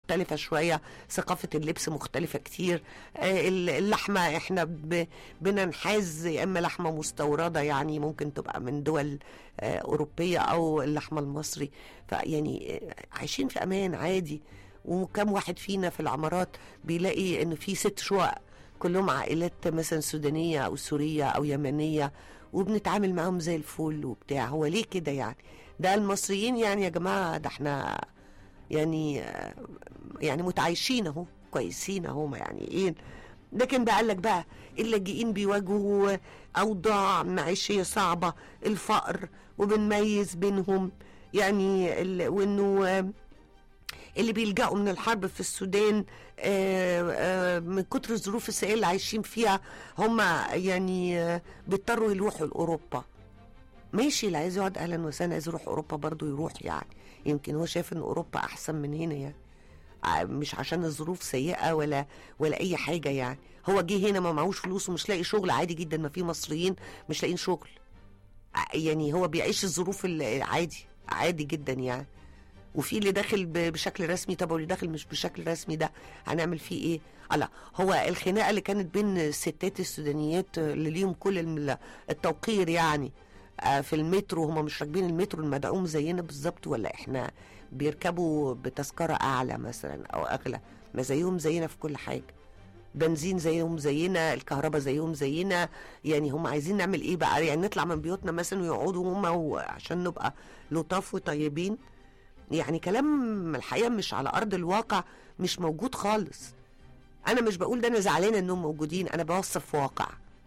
مختلفة شوية ثقافة اللبس مختلفة كتير آه، ال- اللحمة احنا ب- بننحاز يا اما لحمة مستوردة يعني ممكن تبقى من دول آه، أوروبية أو اللحمة المصري فيعني آه، عايشين في أمان عادي وكم واحد فينا في العمارات بيلاقي إنه في ست شقق كلهم عائلات مثلا سودانية أو سورية أو يمنية وبنتعامل معاهم زي الفل وبتاع هو ليه كده يعني ده المصريين يعني يا جماعة ده احنا يعني آه، يعني متعايشين اهو كويسين اهو ما يعني ايه لكن بقى لك بقى اللاجئين بيواجهوا اوضاع معيشيه صعبه الفقر وبنميز بينهم يعني ال- وانه آه، اللي بيلجأوا من الحرب في السودان آه، آه، من كتر الظروف السيئة اللي عايشين فيها هم يعني آه، بيضطروا يروحوا لأوروبا ماشي اللي عايز يقعد أهلا وسهلا عايز يروح أوروبا برضه يروح يعني يمكن هو شايف إن أوروبا أحسن من هنا يعني ع- مش عشان الظروف سيئة ولا ولا أي حاجة يعني هو جه هنا ما معهوش فلوس ومش لاقي شغل عادي جدا ما في مصريين مش لاقيين شغل ع- يعني هو بيعيش الظروف العادي عادي جدا يعني وفي اللي داخل ب- بشكل رسمي طب واللي داخل مش بشكل رسمي ده هنعمل فيه ايه؟ لا هو الخناقه اللي كانت بين الستات السودانيات اللي ليهم كل الم- التوقير يعني آه، في المترو هم مش راكبين المترو المدعوم زينا بالظبط ولا احنا بيركبوا بتذكره اعلى مثلا او اغلى ما زيهم زينا في كل حاجه بنزين زيهم زينا الكهرباء زيهم زينا يعني هم عايزين نعمل ايه بقى يعني نطلع من بيوتنا مثلا ويقعدوا هم عشان نبقى لطاف وطيبين يعني كلام الحقيقه مش على ارض الواقع مش موجود خالص انا مش بقول ده انا زعلانه انهم موجودين انا بوصف واقع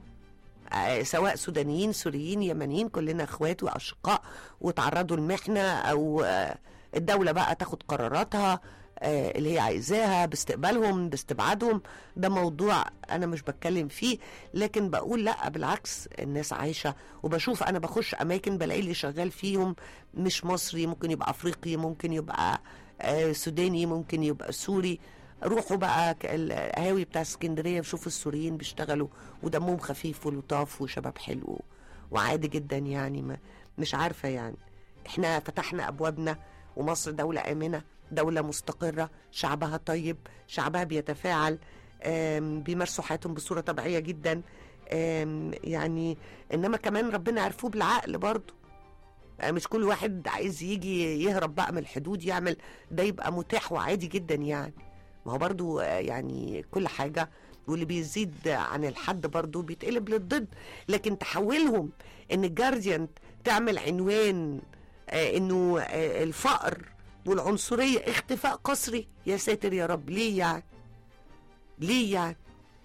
آه، سواء سودانيين سوريين يمنيين كلنا اخوات واشقاء وتعرضوا لمحنه او آه، الدوله بقى تاخد قراراتها آه، اللي هي عايزاها باستقبالهم باستبعادهم ده موضوع انا مش بتكلم فيه لكن بقول لا بالعكس الناس عايشه وبشوف انا بخش اماكن بلاقي اللي شغال فيهم مش مصري ممكن يبقى افريقي ممكن يبقى آه، سوداني ممكن يبقى سوري روحوا بقى ك- القهاوي بتاع اسكندريه وشوفوا السوريين بيشتغلوا ودمهم خفيف ولطاف وشباب حلو وعادي جدا يعني ما مش عارفه يعني احنا فتحنا ابوابنا ومصر دوله امنه دوله مستقره شعبها طيب شعبها بيتفاعل آم، بيمارسوا حياتهم بصوره طبيعيه جدا آم، يعني انما كمان ربنا عرفوه بالعقل برضه آه، مش كل واحد عايز يجي يهرب بقى من الحدود يعمل ده يبقى متاح وعادي جدا يعني ما هو برضو آه، يعني كل حاجة واللي بيزيد عن الحد برضو بيتقلب للضد لكن تحولهم ان الجارديان تعمل عنوان آه، انه آه، الفقر والعنصرية اختفاء قسري يا ساتر يا رب ليه يعني ليه يعني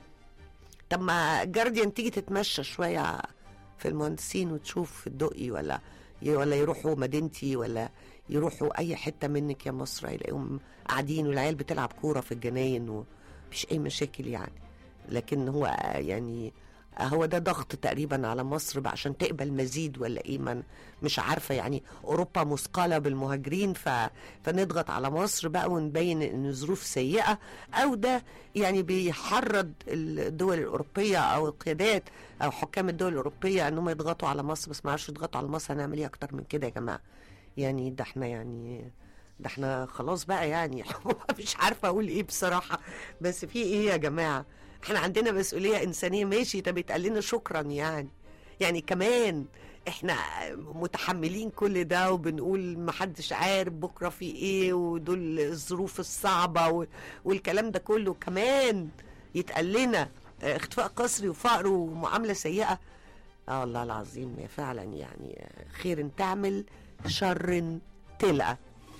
طب ما جارديان تيجي تتمشى شوية في المهندسين وتشوف الدقي ولا ولا يروحوا مدينتي ولا يروحوا اي حته منك يا مصر يلاقيهم قاعدين والعيال بتلعب كوره في الجناين ومفيش اي مشاكل يعني لكن هو يعني هو ده ضغط تقريبا على مصر بقى عشان تقبل مزيد ولا ايه من مش عارفه يعني اوروبا مثقله بالمهاجرين ف... فنضغط على مصر بقى ونبين ان الظروف سيئه او ده يعني بيحرض الدول الاوروبيه او القيادات او حكام الدول الاوروبيه انهم يضغطوا على مصر بس ما عرفش يضغطوا على مصر هنعمل ايه اكتر من كده يا جماعه يعني ده احنا يعني ده احنا خلاص بقى يعني مش عارفه اقول ايه بصراحه بس في ايه يا جماعه احنا عندنا مسؤوليه انسانيه ماشي طب يتقال لنا شكرا يعني يعني كمان احنا متحملين كل ده وبنقول محدش عارف بكره في ايه ودول الظروف الصعبه و- والكلام ده كله كمان يتقال لنا اه، اختفاء قسري وفقر ومعامله سيئه اه الله العظيم فعلا يعني اه، خير تعمل شر تلقى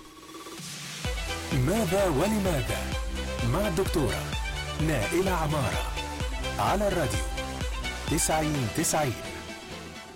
ماذا ولماذا مع الدكتورة نائلة عمارة على الراديو تسعين تسعين